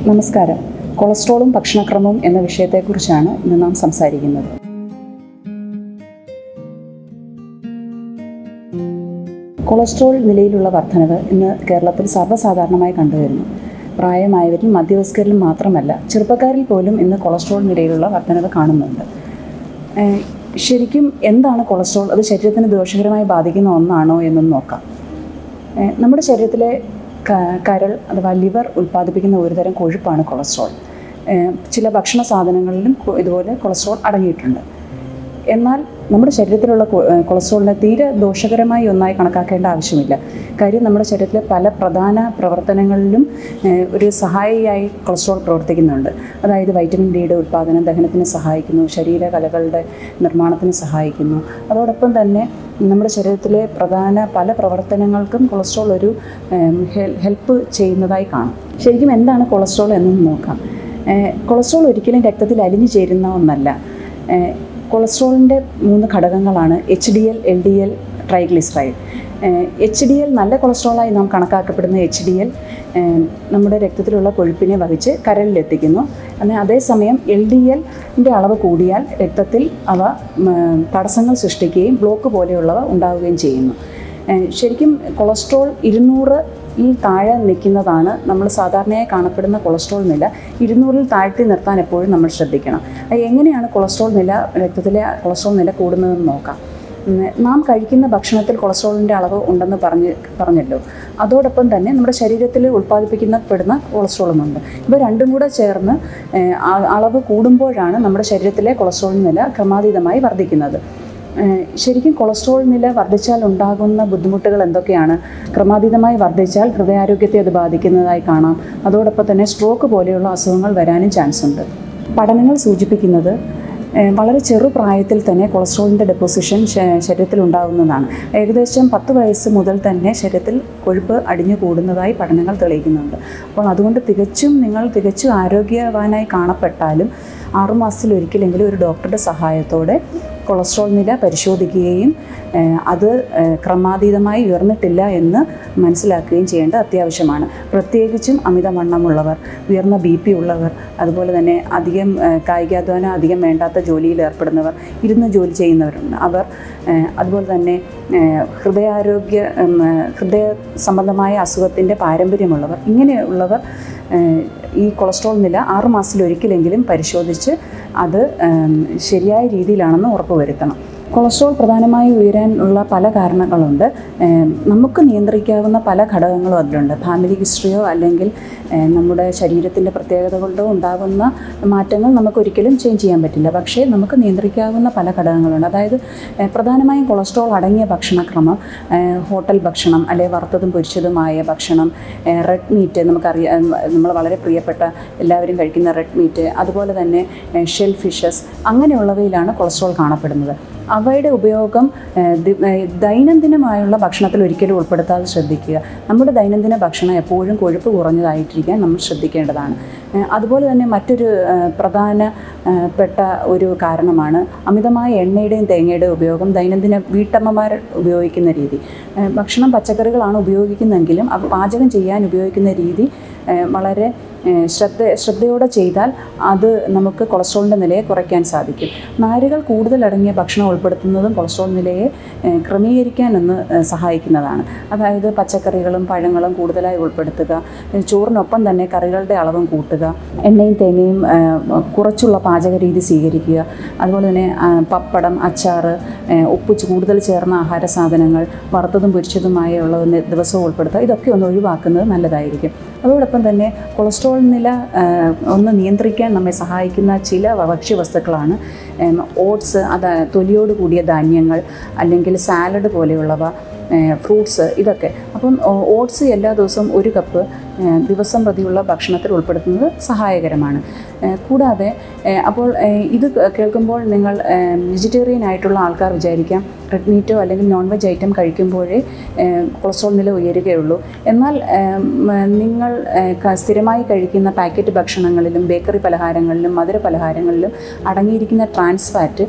നമസ്കാരം കൊളസ്ട്രോളും ഭക്ഷണക്രമവും എന്ന വിഷയത്തെക്കുറിച്ചാണ് ഇന്ന് നാം സംസാരിക്കുന്നത് കൊളസ്ട്രോൾ നിലയിലുള്ള വർധനവ് ഇന്ന് കേരളത്തിൽ സർവ്വസാധാരണമായി കണ്ടുവരുന്നു പ്രായമായവരിൽ മധ്യവയസ്കരിൽ മാത്രമല്ല ചെറുപ്പക്കാരിൽ പോലും ഇന്ന് കൊളസ്ട്രോൾ നിലയിലുള്ള വർധനവ് കാണുന്നുണ്ട് ഏഹ് ശരിക്കും എന്താണ് കൊളസ്ട്രോൾ അത് ശരീരത്തിന് ദോഷകരമായി ബാധിക്കുന്ന ഒന്നാണോ എന്നൊന്ന് നോക്കാം ഏഹ് നമ്മുടെ ശരീരത്തിലെ ക- കരൾ അഥവാ ലിവർ ഉൽപ്പാദിപ്പിക്കുന്ന ഒരുതരം കൊഴുപ്പാണ് കൊളസ്ട്രോൾ ഏഹ് ചില ഭക്ഷണ സാധനങ്ങളിലും കൊ- ഇതുപോലെ കൊളസ്ട്രോൾ അടങ്ങിയിട്ടുണ്ട് എന്നാൽ നമ്മുടെ ശരീരത്തിലുള്ള കൊ- ഏഹ് കൊളസ്ട്രോളിനെ തീരെ ദോഷകരമായി ഒന്നായി കണക്കാക്കേണ്ട ആവശ്യമില്ല കാര്യം നമ്മുടെ ശരീരത്തിലെ പല പ്രധാന പ്രവർത്തനങ്ങളിലും ഏഹ് ഒരു സഹായിയായി കൊളസ്ട്രോൾ പ്രവർത്തിക്കുന്നുണ്ട് അതായത് വൈറ്റമിൻ ഡിയുടെ ഉൽപ്പാദനം ദഹനത്തിന് സഹായിക്കുന്നു ശരീരകലകളുടെ നിർമ്മാണത്തിന് സഹായിക്കുന്നു അതോടൊപ്പം തന്നെ നമ്മുടെ ശരീരത്തിലെ പ്രധാന പല പ്രവർത്തനങ്ങൾക്കും കൊളസ്ട്രോൾ ഒരു ഏം, ഹെൽ- ഹെൽപ്പ് ചെയ്യുന്നതായി കാണാം ശരിക്കും എന്താണ് കൊളസ്ട്രോൾ എന്നൊന്ന് നോക്കാം ഏഹ്, കൊളസ്ട്രോൾ ഒരിക്കലും രക്തത്തിൽ അലിഞ്ഞു ചേരുന്ന ഒന്നല്ല ഏഹ്, കൊളസ്ട്രോളിൻ്റെ മൂന്ന് ഘടകങ്ങളാണ് H D L L D L triglyceride H D L നല്ല കൊളസ്ട്രോളായി നാം കണക്കാക്കപ്പെടുന്ന എച്ച് ഡി എൽ നമ്മുടെ രക്തത്തിലുള്ള കൊഴുപ്പിനെ വഹിച്ച് കരളിലെത്തിക്കുന്നു എന്നാൽ അതേസമയം എൽ ഡി എല്ലിൻ്റെ അളവ് കൂടിയാൽ രക്തത്തിൽ അവ ഉം, തടസ്സങ്ങൾ സൃഷ്ടിക്കുകയും ബ്ലോക്ക് പോലെയുള്ളവ ഉണ്ടാവുകയും ചെയ്യുന്നു ഏഹ് ശരിക്കും കൊളസ്ട്രോൾ ഇരുന്നൂറ് ഈ താഴെ നിൽക്കുന്നതാണ് നമ്മൾ സാധാരണയായി കാണപ്പെടുന്ന കൊളസ്ട്രോൾ നില ഇരുന്നൂറിൽ താഴ്ത്തി നിർത്താൻ എപ്പോഴും നമ്മൾ ശ്രദ്ധിക്കണം അത് എങ്ങനെയാണ് കൊളസ്ട്രോൾ നില രക്തത്തിലെ കൊളസ്ട്രോൾ നില കൂടുന്നതെന്ന് നോക്കാം ഉം, നാം കഴിക്കുന്ന ഭക്ഷണത്തിൽ കൊളസ്ട്രോളിൻ്റെ അളവ് ഉണ്ടെന്ന് പറഞ്ഞ് പറഞ്ഞല്ലോ അതോടൊപ്പം തന്നെ നമ്മുടെ ശരീരത്തിൽ ഉൽപ്പാദിപ്പിക്കപ്പെടുന്ന കൊളസ്ട്രോളുമുണ്ട് ഇവ രണ്ടും കൂടെ ചേർന്ന് ഏഹ്, ആ- അളവ് കൂടുമ്പോഴാണ് നമ്മുടെ ശരീരത്തിലെ കൊളസ്ട്രോൾ നില ക്രമാതീതമായി വർദ്ധിക്കുന്നത് ഏഹ് ശരിക്കും കൊളസ്ട്രോൾ നില വർദ്ധിച്ചാൽ ഉണ്ടാകുന്ന ബുദ്ധിമുട്ടുകൾ എന്തൊക്കെയാണ് ക്രമാതീതമായി വർദ്ധിച്ചാൽ ഹൃദയാരോഗ്യത്തെ അത് ബാധിക്കുന്നതായി കാണാം അതോടൊപ്പം തന്നെ സ്ട്രോക്ക് പോലെയുള്ള അസുഖങ്ങൾ വരാനും ചാൻസ് ഉണ്ട് പഠനങ്ങൾ സൂചിപ്പിക്കുന്നത് ഏഹ് വളരെ ചെറുപ്രായത്തിൽ തന്നെ കൊളസ്ട്രോളിൻ്റെ ഡെപ്പോസിഷൻ ശരീരത്തിൽ ഉണ്ടാകുന്നതാണ് ഏകദേശം പത്ത് വയസ്സ് മുതൽ തന്നെ ശരീരത്തിൽ കൊഴുപ്പ് അടിഞ്ഞു കൂടുന്നതായി പഠനങ്ങൾ തെളിയിക്കുന്നുണ്ട് അപ്പോൾ അതുകൊണ്ട് തികച്ചും നിങ്ങൾ തികച്ചും ആരോഗ്യവാനായി കാണപ്പെട്ടാലും ആറുമാസത്തിൽ ഒരിക്കലെങ്കിലും ഒരു ഡോക്ടറുടെ സഹായത്തോടെ കൊളസ്ട്രോൾ നില പരിശോധിക്കുകയും ഏഹ്, അത് ഏഹ്, ക്രമാതീതമായി ഉയർന്നിട്ടില്ല എന്ന് മനസ്സിലാക്കുകയും ചെയ്യേണ്ടത് അത്യാവശ്യമാണ് പ്രത്യേകിച്ചും അമിതവണ്ണമുള്ളവർ ഉയർന്ന ബി പി ഉള്ളവർ അതുപോലെ തന്നെ അധികം ഏഹ്, കായികാധ്വാനം അധികം വേണ്ടാത്ത ജോലിയിൽ ഏർപ്പെടുന്നവർ ഇരുന്ന് ജോലി ചെയ്യുന്നവരുണ്ട് അവർ ഏഹ്, അതുപോലെ തന്നെ ഏഹ്, ഹൃദയാരോഗ്യ ഉം, ഏഹ്, ഹൃദയ സംബന്ധമായ അസുഖത്തിൻ്റെ പാരമ്പര്യമുള്ളവർ ഇങ്ങനെയുള്ളവർ ഏഹ്, ഈ കൊളസ്ട്രോൾ നില ആറ് മാസത്തിൽ ഒരിക്കലെങ്കിലും പരിശോധിച്ച് അത് ഏം, ശരിയായ രീതിയിലാണെന്ന് ഉറപ്പുവരുത്തണം കൊളസ്ട്രോൾ പ്രധാനമായി ഉയരാൻ ഉള്ള പല കാരണങ്ങളുണ്ട് ഏം, നമുക്ക് നിയന്ത്രിക്കാവുന്ന പല ഘടകങ്ങളും അതിലുണ്ട് ഫാമിലി ഹിസ്റ്ററിയോ അല്ലെങ്കിൽ ഏം, നമ്മുടെ ശരീരത്തിൻ്റെ പ്രത്യേകത കൊണ്ടോ ഉണ്ടാകുന്ന മാറ്റങ്ങൾ നമുക്ക് ഒരിക്കലും ചേഞ്ച് ചെയ്യാൻ പറ്റില്ല പക്ഷേ നമുക്ക് നിയന്ത്രിക്കാവുന്ന പല ഘടകങ്ങളുണ്ട് അതായത് ഏ, പ്രധാനമായും കൊളസ്ട്രോൾ അടങ്ങിയ ഭക്ഷണക്രമം ഏ, ഹോട്ടൽ ഭക്ഷണം അല്ലെങ്കിൽ വറുത്തതും പൊരിച്ചതുമായ ഭക്ഷണം ഏ, റെഡ് മീറ്റ് നമുക്കറിയാം നമ്മൾ വളരെ പ്രിയപ്പെട്ട എല്ലാവരും കഴിക്കുന്ന റെഡ് മീറ്റ് അതുപോലെ തന്നെ ഏ, ഷെൽ ഫിഷസ് അങ്ങനെയുള്ളവയിലാണ് കൊളസ്ട്രോൾ കാണപ്പെടുന്നത് അവയുടെ ഉപയോഗം ഏ, ദി- ഏ, ദൈനംദിനമായുള്ള ഭക്ഷണത്തിൽ ഒരിക്കലും ഉൾപ്പെടുത്താതെ ശ്രദ്ധിക്കുക നമ്മുടെ ദൈനംദിന ഭക്ഷണം എപ്പോഴും കൊഴുപ്പ് കുറഞ്ഞതായിട്ടിരിക്കാൻ നമ്മൾ ശ്രദ്ധിക്കേണ്ടതാണ് ഏ, അതുപോലെ തന്നെ മറ്റൊരു ഏ, പ്രധാന ഏ, പെട്ട ഒരു കാരണമാണ് അമിതമായ എണ്ണയുടെയും തേങ്ങയുടെയും ഉപയോഗം ദൈനംദിന വീട്ടമ്മമാർ ഉപയോഗിക്കുന്ന രീതി ഏ, ഭക്ഷണം പച്ചക്കറികളാണ് ഉപയോഗിക്കുന്നതെങ്കിലും അവ പാചകം ചെയ്യാൻ ഉപയോഗിക്കുന്ന രീതി ഏ, വളരെ ഏ, ശ്രദ്ധ ശ്രദ്ധയോടെ ചെയ്താൽ അത് നമുക്ക് കൊളസ്ട്രോളിൻ്റെ നിലയെ കുറയ്ക്കാൻ സാധിക്കും നാരുകൾ കൂടുതൽ അടങ്ങിയ ഭക്ഷണം ഉൾപ്പെടുത്തുന്നതും കൊളസ്ട്രോൾ നിലയെ ഏ, ക്രമീകരിക്കാനൊന്ന് ഏ, സഹായിക്കുന്നതാണ് അതായത് പച്ചക്കറികളും പഴങ്ങളും കൂടുതലായി ഉൾപ്പെടുത്തുക ഏ, ചോറിനൊപ്പം തന്നെ കറികളുടെ അളവും കൂട്ടുക എണ്ണയും തേങ്ങയും ഏ, കുറച്ചുള്ള പാചക രീതി സ്വീകരിക്കുക അതുപോലെ തന്നെ ആ, പപ്പടം അച്ചാറ് ഏ, ഉപ്പ് കൂടുതൽ ചേർന്ന ആഹാര സാധനങ്ങൾ വറുത്തതും പൊരിച്ചതുമായ ഉള്ളത് നി- ദിവസവും ഉൾപ്പെടുത്തുക ഇതൊക്കെ ഒന്ന് ഒഴിവാക്കുന്നത് നല്ലതായിരിക്കും അതോടൊപ്പം തന്നെ കൊളസ്ട്രോൾ നില ആ, ഒന്ന് നിയന്ത്രിക്കാൻ നമ്മെ സഹായിക്കുന്ന ചില ഭക്ഷ്യവസ്തുക്കളാണ് ഓട്സ് അത് തൊലിയോട് കൂടിയ ധാന്യങ്ങൾ അല്ലെങ്കിൽ സാലഡ് പോലെയുള്ളവ ഫ്രൂട്ട്സ് ഇതൊക്കെ അപ്പം ഓട്സ് എല്ലാ ദിവസവും ഒരു കപ്പ് ഏഹ്, ദിവസം പ്രതിയുള്ള ഭക്ഷണത്തിൽ ഉൾപ്പെടുത്തുന്നത് സഹായകരമാണ് ഏഹ്, കൂടാതെ ഏഹ്, അപ്പോൾ ഏഹ്, ഇത് കേൾക്കുമ്പോൾ നിങ്ങൾ വെജിറ്റേറിയൻ ആയിട്ടുള്ള ആൾക്കാർ വിചാരിക്കാം റെഡ് മീറ്റോ അല്ലെങ്കിൽ നോൺ വെജ് ഐറ്റം കഴിക്കുമ്പോഴേ ഏഹ്, കൊളസ്ട്രോൾ നില ഉയരുകയുള്ളൂ എന്നാൽ ഏഹ്, മ, നിങ്ങൾ ഏഹ്, ക- സ്ഥിരമായി കഴിക്കുന്ന പാക്കറ്റ് ഭക്ഷണങ്ങളിലും ബേക്കറി പലഹാരങ്ങളിലും മധുര പലഹാരങ്ങളിലും അടങ്ങിയിരിക്കുന്ന ട്രാൻസ് ഫാറ്റ്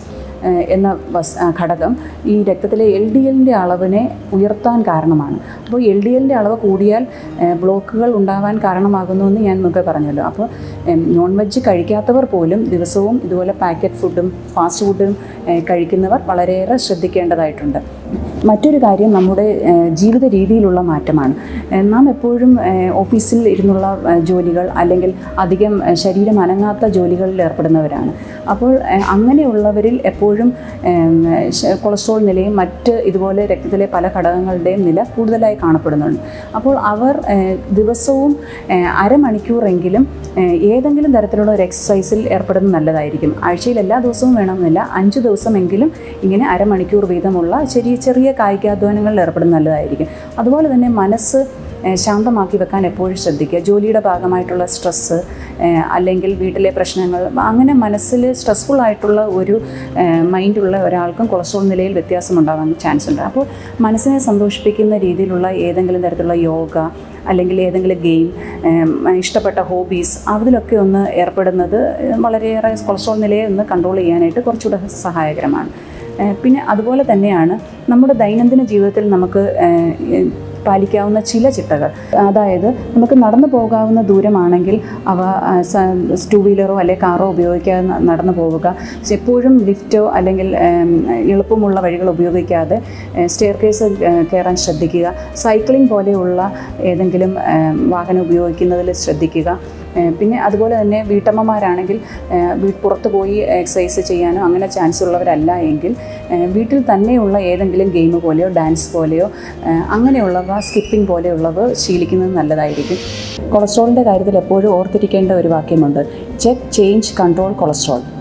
ഏഹ്, എന്ന വസ് ആ, ഘടകം ഈ രക്തത്തിലെ എൽ ഡി എല്ലിൻ്റെ അളവിനെ ഉയർത്താൻ കാരണമാണ് അപ്പോൾ എൽ ഡി എല്ലിൻ്റെ അളവ് കൂടിയാൽ ഏഹ്, ബ്ലോക്കുകൾ ഉണ്ടാവാൻ കാരണമാകുന്നു എന്ന് ഞാൻ മുമ്പേ പറഞ്ഞല്ലോ അപ്പോൾ ഏഹ്, നോൺ വെജ് കഴിക്കാത്തവർ പോലും ദിവസവും ഇതുപോലെ പാക്കറ്റ് ഫുഡും ഫാസ്റ്റ് ഫുഡും ഏഹ്, കഴിക്കുന്നവർ വളരെയേറെ ശ്രദ്ധിക്കേണ്ടതായിട്ടുണ്ട് മറ്റൊരു കാര്യം നമ്മുടെ ഏഹ്, ജീവിത രീതിയിലുള്ള മാറ്റമാണ് ഏഹ്, നാം എപ്പോഴും ഏഹ്, ഓഫീസിൽ ഇരുന്നുള്ള ഏഹ്, ജോലികൾ അല്ലെങ്കിൽ അധികം ഏഹ്, ശരീരം അനങ്ങാത്ത ജോലികളിൽ ഏർപ്പെടുന്നവരാണ് അപ്പോൾ ഏഹ്, അങ്ങനെയുള്ളവരിൽ എപ്പോഴും ഏഹ്, ശ- കൊളസ്ട്രോൾ നിലയും മറ്റ് ഇതുപോലെ രക്തത്തിലെ പല ഘടകങ്ങളുടെയും നില കൂടുതലായി കാണപ്പെടുന്നുണ്ട് അപ്പോൾ അവർ ഏഹ്, ദിവസവും ഏഹ്, അരമണിക്കൂറെങ്കിലും ഏഹ്, ഏതെങ്കിലും തരത്തിലുള്ള ഒരു എക്സസൈസിൽ ഏർപ്പെടുന്നത് നല്ലതായിരിക്കും ആഴ്ചയിൽ എല്ലാ ദിവസവും വേണമെന്നില്ല അഞ്ച് ദിവസമെങ്കിലും ഇങ്ങനെ അരമണിക്കൂർ വീതമുള്ള ചെറിയ ചെറിയ കായികാധ്വാനങ്ങളിൽ ഏർപ്പെടുന്നത് നല്ലതായിരിക്കും അതുപോലെ തന്നെ മനസ്സ് ഏഹ്, ശാന്തമാക്കി വെക്കാൻ എപ്പോഴും ശ്രദ്ധിക്കുക ജോലിയുടെ ഭാഗമായിട്ടുള്ള സ്ട്രെസ്സ് അല്ലെങ്കിൽ വീട്ടിലെ പ്രശ്നങ്ങൾ അങ്ങനെ മനസ്സിൽ സ്ട്രെസ്ഫുൾ ആയിട്ടുള്ള ഒരു ഏഹ്, മൈൻഡുള്ള ഒരാൾക്കും കൊളസ്ട്രോൾ നിലയിൽ വ്യത്യാസമുണ്ടാകാൻ ചാൻസ് ഉണ്ട് അപ്പോൾ മനസ്സിനെ സന്തോഷിപ്പിക്കുന്ന രീതിയിലുള്ള ഏതെങ്കിലും തരത്തിലുള്ള യോഗ അല്ലെങ്കിൽ ഏതെങ്കിലും ഗെയിം ഇഷ്ടപ്പെട്ട ഹോബീസ് അതിലൊക്കെ ഒന്ന് ഏർപ്പെടുന്നത് ഏഹ്, വളരെയേറെ കൊളസ്ട്രോൾ നിലയെ ഒന്ന് കൺട്രോൾ ചെയ്യാനായിട്ട് കുറച്ചുകൂടെ സഹായകരമാണ് ഏഹ്, പിന്നെ അതുപോലെ തന്നെയാണ് നമ്മുടെ ദൈനംദിന ജീവിതത്തിൽ നമുക്ക് ഏഹ്, പാലിക്കാവുന്ന ചില ചിട്ടകൾ അതായത് നമുക്ക് നടന്നു പോകാവുന്ന ദൂരമാണെങ്കിൽ അവ ടു വീലറോ അല്ലെങ്കിൽ കാറോ ഉപയോഗിക്കാതെ ന- നടന്നു പോവുക എപ്പോഴും ലിഫ്റ്റോ അല്ലെങ്കിൽ ഏം, എളുപ്പമുള്ള വഴികൾ ഉപയോഗിക്കാതെ സ്റ്റെയർ കേസ് കയറാൻ ശ്രദ്ധിക്കുക സൈക്ലിംഗ് പോലെയുള്ള ഏതെങ്കിലും ഏം, വാഹനം ഉപയോഗിക്കുന്നതിൽ ശ്രദ്ധിക്കുക ഏഹ് പിന്നെ അതുപോലെ തന്നെ വീട്ടമ്മമാരാണെങ്കിൽ ഏഹ് വീ പുറത്ത് പോയി എക്സസൈസ് ചെയ്യാനോ അങ്ങനെ ചാൻസ് ഉള്ളവരല്ല എങ്കിൽ ഏഹ് വീട്ടിൽ തന്നെയുള്ള ഏതെങ്കിലും ഗെയിം പോലെയോ ഡാൻസ് പോലെയോ ഏഹ് അങ്ങനെയുള്ളവ സ്കിപ്പിംഗ് പോലെയുള്ളവ ശീലിക്കുന്നത് നല്ലതായിരിക്കും കൊളസ്ട്രോളിൻ്റെ കാര്യത്തിൽ എപ്പോഴും ഓർത്തിരിക്കേണ്ട ഒരു വാക്യമുണ്ട് ചെക്ക് ചേഞ്ച് കൺട്രോൾ കൊളസ്ട്രോൾ